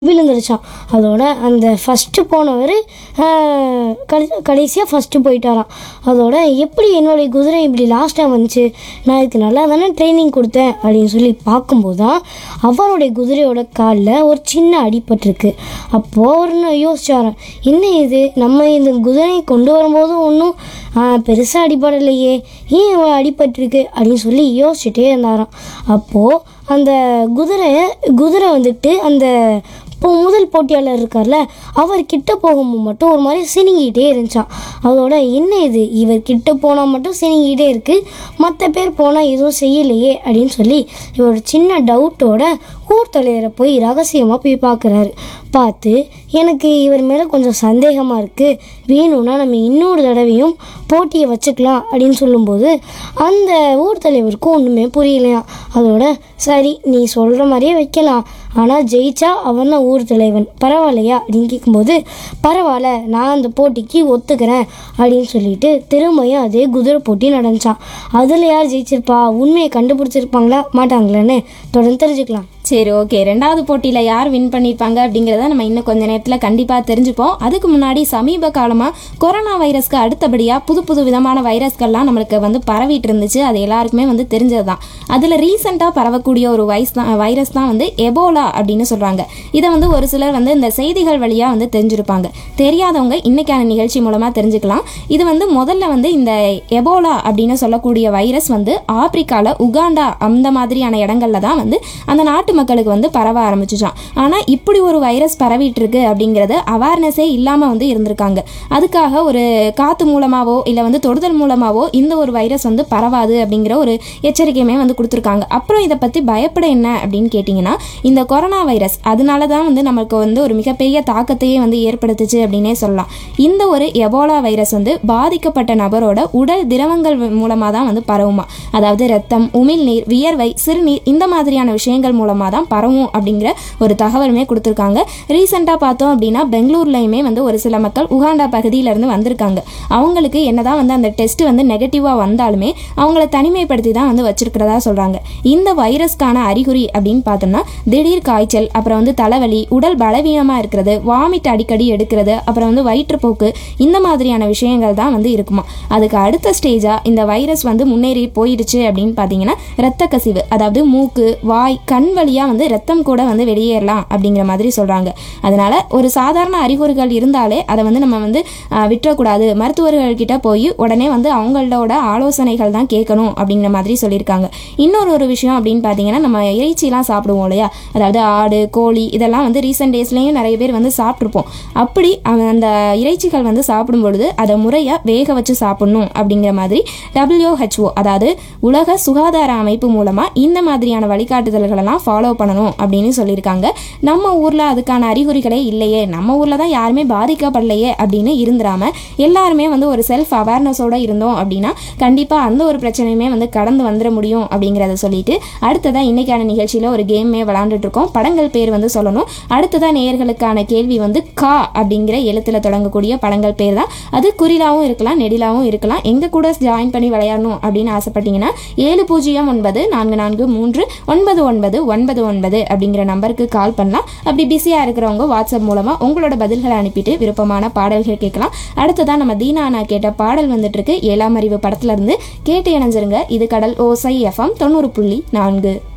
விழுந்துருச்சான் அதோட அந்த ஃபஸ்ட்டு போனவர் கடை கடைசியாக ஃபஸ்ட்டு போயிட்டாராம் அதோட எப்படி என்னுடைய குதிரை இப்படி லாஸ்ட்டாக வந்துச்சு நான் இதுக்கு நல்லா தானே ட்ரைனிங் கொடுத்தேன் அப்படின்னு சொல்லி பார்க்கும்போது தான் அவருடைய குதிரையோட காலில் ஒரு சின்ன அடிபட்டிருக்கு அப்போது அவர் யோசிச்சாராம் என்ன இது நம்ம இந்த குதிரையை கொண்டு வரும்போதும் ஒன்றும் பெருசாக அடிபடலையே ஏன் இவ்வளோ அடிபட்டிருக்கு அப்படின்னு சொல்லி யோசிச்சுட்டே இருந்தாராம் அப்போது அந்த குதிரை குதிரை வந்துட்டு அந்த இப்போ முதல் போட்டியாளர் இருக்கார்ல அவர் கிட்ட போகும்போது மட்டும் ஒரு மாதிரி சினிங்கிட்டே இருந்துச்சான் அதோட என்ன இது இவர் கிட்ட போனால் மட்டும் சினிங்கிட்டே இருக்கு மற்ற பேர் போனால் எதுவும் செய்யலையே அப்படின்னு சொல்லி இவர் சின்ன டவுட்டோட ஊர் தலைவரை போய் ரகசியமாக போய் பார்க்குறாரு பார்த்து எனக்கு இவர் மேலே கொஞ்சம் சந்தேகமாக இருக்குது வேணும்னா நம்ம இன்னொரு தடவையும் போட்டியை வச்சுக்கலாம் அப்படின்னு சொல்லும்போது அந்த ஊர் தலைவருக்கும் ஒன்றுமே புரியலையாம் அதோட சரி நீ சொல்கிற மாதிரியே வைக்கலாம் ஆனால் ஜெயிச்சா அவன் தான் ஊர் தலைவன் பரவாயில்லையா அப்படின்னு கேட்கும்போது பரவாயில்ல நான் அந்த போட்டிக்கு ஒத்துக்கிறேன் அப்படின்னு சொல்லிட்டு திரும்பியும் அதே குதிரை போட்டி நடந்துச்சான் அதில் யார் ஜெயிச்சிருப்பா உண்மையை கண்டுபிடிச்சிருப்பாங்களா மாட்டாங்களான்னு தொடர்ந்து தெரிஞ்சுக்கலாம் சரி ஓகே ரெண்டாவது போட்டியில் யார் வின் பண்ணியிருப்பாங்க அப்படிங்கிறத நம்ம இன்னும் கொஞ்ச நேரத்தில் கண்டிப்பாக தெரிஞ்சுப்போம் அதுக்கு முன்னாடி சமீப காலமாக கொரோனா வைரஸ்க்கு அடுத்தபடியாக புது புது விதமான வைரஸ்கள்லாம் நம்மளுக்கு வந்து பரவிட்டு இருந்துச்சு அது எல்லாருக்குமே வந்து தெரிஞ்சது தான் அதில் ரீசெண்டாக பரவக்கூடிய ஒரு வைஸ் தான் வைரஸ் தான் வந்து எபோலா அப்படின்னு சொல்கிறாங்க இதை வந்து ஒரு சிலர் வந்து இந்த செய்திகள் வழியாக வந்து தெரிஞ்சிருப்பாங்க தெரியாதவங்க இன்னைக்கான நிகழ்ச்சி மூலமாக தெரிஞ்சுக்கலாம் இது வந்து முதல்ல வந்து இந்த எபோலா அப்படின்னு சொல்லக்கூடிய வைரஸ் வந்து ஆப்பிரிக்காவில் உகாண்டா அந்த மாதிரியான இடங்கள்ல தான் வந்து அந்த நாட்டு மக்களுக்கு வந்து பரவ ஆரம்பிச்சுச்சான் ஆனால் இப்படி ஒரு வைரஸ் பரவிட்டு இருக்கு அப்படிங்கிறது அவேர்னஸே இல்லாமல் வந்து இருந்திருக்காங்க அதுக்காக ஒரு காற்று மூலமாவோ இல்லை வந்து தொடுதல் மூலமாவோ இந்த ஒரு வைரஸ் வந்து பரவாது அப்படிங்கிற ஒரு எச்சரிக்கையுமே வந்து கொடுத்துருக்காங்க அப்புறம் இதை பற்றி பயப்பட என்ன அப்படின்னு கேட்டிங்கன்னா இந்த கொரோனா வைரஸ் அதனால தான் வந்து நமக்கு வந்து ஒரு மிகப்பெரிய தாக்கத்தையே வந்து ஏற்படுத்துச்சு அப்படின்னே சொல்லலாம் இந்த ஒரு எபோலா வைரஸ் வந்து பாதிக்கப்பட்ட நபரோட உடல் திரவங்கள் மூலமாக தான் வந்து பரவுமா அதாவது ரத்தம் உமிழ்நீர் வியர்வை சிறுநீர் இந்த மாதிரியான விஷயங்கள் மூலமாக தான் பரவும் அப்படிங்கிற ஒரு தகவலுமே கொடுத்துருக்காங்க ரீசெண்டாக பார்த்தோம் அப்படின்னா பெங்களூர்லையுமே வந்து ஒரு சில மக்கள் உகாண்டா பகுதியிலேருந்து வந்திருக்காங்க அவங்களுக்கு என்னதான் வந்து அந்த டெஸ்ட் வந்து நெகட்டிவாக வந்தாலுமே அவங்கள தனிமைப்படுத்தி தான் வந்து வச்சிருக்கிறதா சொல்கிறாங்க இந்த வைரஸ்க்கான அறிகுறி அப்படின்னு பார்த்தோம்னா திடீர் காய்ச்சல் அப்புறம் வந்து தலைவலி உடல் பலவீனமாக இருக்கிறது வாமிட் அடிக்கடி எடுக்கிறது அப்புறம் வந்து வயிற்றுப்போக்கு இந்த மாதிரியான விஷயங்கள் தான் வந்து இருக்குமா அதுக்கு அடுத்த ஸ்டேஜாக இந்த வைரஸ் வந்து முன்னேறி போயிடுச்சு அப்படின்னு பார்த்தீங்கன்னா இரத்த கசிவு அதாவது மூக்கு வாய் கண் வழியாக வந்து ரத்தம் கூட வந்து வெளியேறலாம் அப்படிங்கிற மாதிரி சொல்கிறாங்க அதனால ஒரு சாதாரண அறிகுறிகள் இருந்தாலே அதை வந்து நம்ம வந்து ஆஹ், விட்டுறக்கூடாது மருத்துவர்கள்கிட்ட போய் உடனே வந்து அவங்களோட ஆலோசனைகள் தான் கேட்கணும் அப்படிங்கிற மாதிரி சொல்லியிருக்காங்க இன்னொரு ஒரு விஷயம் அப்படின்னு பார்த்தீங்கன்னா நம்ம இறைச்சிலாம் சாப்பிடுவோம் இல்லையா அதாவது ஆடு கோழி இதெல்லாம் வந்து ரீசெண்ட் டேஸ்லேயும் நிறைய பேர் வந்து சாப்பிட்ருப்போம் அப்படி அவ- அந்த இறைச்சிகள் வந்து சாப்பிடும் பொழுது அதை முறையாக வேக வச்சு சாப்பிடணும் அப்படிங்கிற மாதிரி WHO அதாவது உலக சுகாதார அமைப்பு மூலமாக இந்த மாதிரியான வழிகாட்டுதல்களெல்லாம் ஃபாலோ பண்ணணும் அப்படின்னு சொல்லியிருக்காங்க நம்ம ஊரில் அதுக்கான அறிகுறிகளே இல்லையே நம்ம ஊரில் தான் யாருமே பாதிக்கப்படலையே அப்படின்னு இருந்துடாம எல்லாருமே வந்து ஒரு செல்ஃப் அவேர்னஸோட இருந்தோம் அப்படின்னா கண்டிப்பாக அந்த ஒரு பிரச்சனையுமே வந்து கடந்து வந்துட முடியும் அப்படிங்கிறத சொல்லிட்டு அடுத்ததாக இன்னைக்கான நிகழ்ச்சியில் ஒரு கேமே விளாண்டுட்டு இருக்கோம் படங்கள் பேர் வந்து சொல்லணும் அடுத்ததாக நேயர்களுக்கான கேள்வி வந்து கா அப்படிங்கிற எழுத்தில் தொடங்கக்கூடிய படங்கள் பேர் தான் அது குறிலாவும் இருக்கலாம் நெடிலாவும் இருக்கலாம் எங்கள் கூட ஜாயின் பண்ணி விளையாடணும் அப்படின்னு ஆசைப்பட்டீங்கன்னா ஏழு பூஜ்ஜியம் ஒன்பது நான்கு நான்கு மூன்று ஒன்பது ஒன்பது ஒன்பது ஒன்பது அப்படிங்கிற நம்பருக்கு கால் பண்ணலாம் அப்படி பிஸியாக இருக்கிறவங்க வாட்ஸ்அப் மூலமாக உங்களோட பதில்களை அனுப்பிட்டு விருப்பமான பாடல்கள் கேட்கலாம் அடுத்ததான் நம்ம தீனா அண்ணா கேட்ட பாடல் வந்துட்டு இருக்கு ஏழாம் அறிவு படத்துல இருந்து கேட்டு இணைஞ்சிருங்க இது கடல் ஓசை எஃப்எம் தொண்ணூறு புள்ளி நான்கு